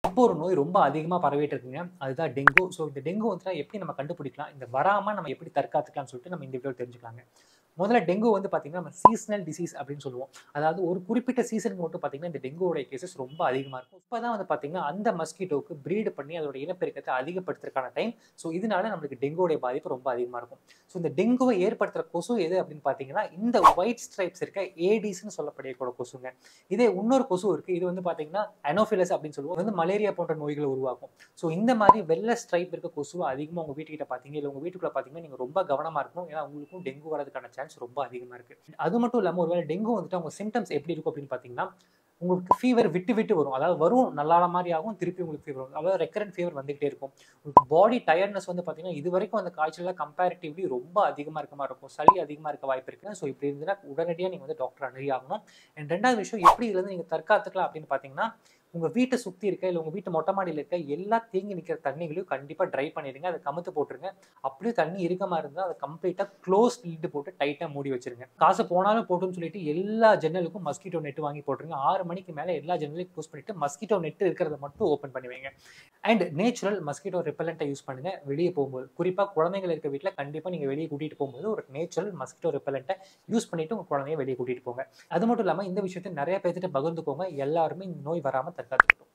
இப்போ ஒரு நோய் ரொம்ப அதிகமாக பரவிட்டு இருக்குங்க அதுதான் டெங்கு ஸோ இந்த டெங்கு வந்துட்டு எப்படி நம்ம கண்டுபிடிக்கலாம் இந்த வராமல் நம்ம எப்படி தற்காத்துக்கலாம்னு சொல்லிட்டு நம்ம இந்த வீடியோ தெரிஞ்சுக்கலாங்க முதல்ல டெங்கு வந்து பார்த்தீங்கன்னா நம்ம சீசனல் டிசீஸ் அப்படின்னு சொல்லுவோம் அதாவது ஒரு குறிப்பிட்ட சீசனுக்கு மட்டும் பார்த்தீங்கன்னா இந்த டெங்குவோட கேசஸ் ரொம்ப அதிகமாக இருக்கும் இப்போ தான் வந்து பார்த்தீங்கன்னா அந்த மஸ்கிட்டோக்கு ப்ரீடு பண்ணி அதோட இனப்பெருக்கத்தை அதிகப்படுத்துறதுக்கான டைம் ஸோ இதனால நம்மளுக்கு டெங்குவோட பாதிப்பு ரொம்ப அதிகமாக இருக்கும் ஸோ இந்த டெங்குவை ஏற்படுத்துகிற கொசு எது அப்படின்னு பார்த்தீங்கன்னா இந்த ஒயிட் ஸ்ட்ரைப்ஸ் இருக்க ஏடிஸ்னு சொல்லப்படக்கூடிய கொசுங்க இதே இன்னொரு கொசு இருக்குது இது வந்து பார்த்தீங்கன்னா அனோஃபிலஸ் அப்படின்னு சொல்லுவோம் இது வந்து மலேரியா போன்ற நோய்களை உருவாக்கும் ஸோ இந்த மாதிரி வெள்ளை ஸ்ட்ரைப் இருக்க கொசுவை அதிகமாக உங்கள் வீட்டுக்கிட்ட பார்த்தீங்க இல்லை உங்கள் வீட்டுக்குள்ள பார்த்தீங்கன்னா நீங்கள் ரொம்ப கவனமாக இருக்கணும் ஏன்னா உங்களுக்கும் டெங்கு வரதுக்கான சான்ஸ் ரொம்ப அதிகமாக இருக்குது அது மட்டும் இல்லாமல் ஒருவேளை டெங்கு வந்துட்டு அவங்க சிம்டம்ஸ் எப்படி இருக்கும் அப்படின்னு பார்த்தீங்கன்னா உங்களுக்கு ஃபீவர் விட்டு விட்டு வரும் அதாவது வரும் நல்லான மாதிரி ஆகும் திருப்பி உங்களுக்கு ஃபீவர் வரும் அதாவது ரெக்கரண்ட் ஃபீவர் வந்துகிட்டே இருக்கும் உங்களுக்கு பாடி டயர்ட்னஸ் வந்து பார்த்தீங்கன்னா இது வரைக்கும் அந்த காய்ச்சலில் கம்பேரிட்டிவ்லி ரொம்ப அதிகமாக இருக்க மாதிரி இருக்கும் சளி அதிகமாக இருக்க வாய்ப்பு இருக்குது ஸோ இப்படி இருந்ததுன்னா உடனடியாக நீங்கள் வந்து டாக்டர் அணுகி ஆகணும் அண்ட் ரெண்டாவது விஷயம் எப்படி இதுலேருந்து நீங்கள் தற்காத்துக்கலாம் அப்படின்னு பார்த்தீங்கன்னா உங்கள் வீட்டை சுற்றி இருக்க இல்லை உங்கள் வீட்டு மொட்டை மாடியில் இருக்க எல்லா தேங்கி நிற்கிற தண்ணிகளையும் கண்டிப்பாக ட்ரை பண்ணிடுங்க அதை கமுத்து போட்டுருங்க அப்படியே தண்ணி இருக்க மாதிரி இருந்தால் அதை கம்ப்ளீட்டாக க்ளோஸ் லிட்டு போட்டு டைட்டாக மூடி வச்சிருங்க காசு போனாலும் போட்டுன்னு சொல்லிட்டு எல்லா ஜன்னலுக்கும் மஸ்கிட்டோ நெட் வாங்கி போட்டுருங்க ஆறு மணிக்கு மேலே எல்லா ஜன்னலையும் க்ளோஸ் பண்ணிட்டு மஸ்கிட்டோ நெட் இருக்கிறத மட்டும் ஓப்பன் பண்ணி வைங்க அண்ட் நேச்சுரல் மஸ்கிட்டோ ரிப்பலண்ட்டை யூஸ் பண்ணுங்க வெளியே போகும்போது குறிப்பாக குழந்தைகள் இருக்க வீட்டில் கண்டிப்பாக நீங்கள் வெளியே கூட்டிகிட்டு போகும்போது ஒரு நேச்சுரல் மஸ்கிட்டோ ரிப்பலண்ட்டை யூஸ் பண்ணிட்டு உங்கள் குழந்தைய வெளியே கூட்டிகிட்டு போங்க அது மட்டும் இல்லாமல் இந்த விஷயத்தை நிறைய பேர்த்திட்ட பகிர்ந்துக்கோங்க எல்லாருமே இந்த நோய் வராமல் தற்காத்துக்கிட்டோம்